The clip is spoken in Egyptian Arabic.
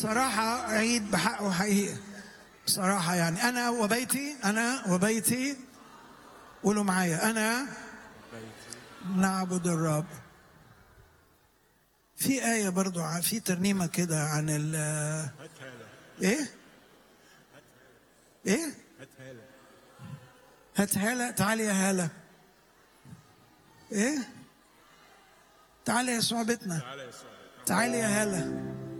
بصراحة عيد بحقه حقيقي بصراحة يعني أنا وبيتي أنا وبيتي قولوا معايا أنا نعبد الرب في آية برضو ع- في ترنيمة كده عن ال إيه؟ إيه؟ هات هالة تعالي يا هالة إيه؟ تعالي يا صعبتنا تعالي يا هالة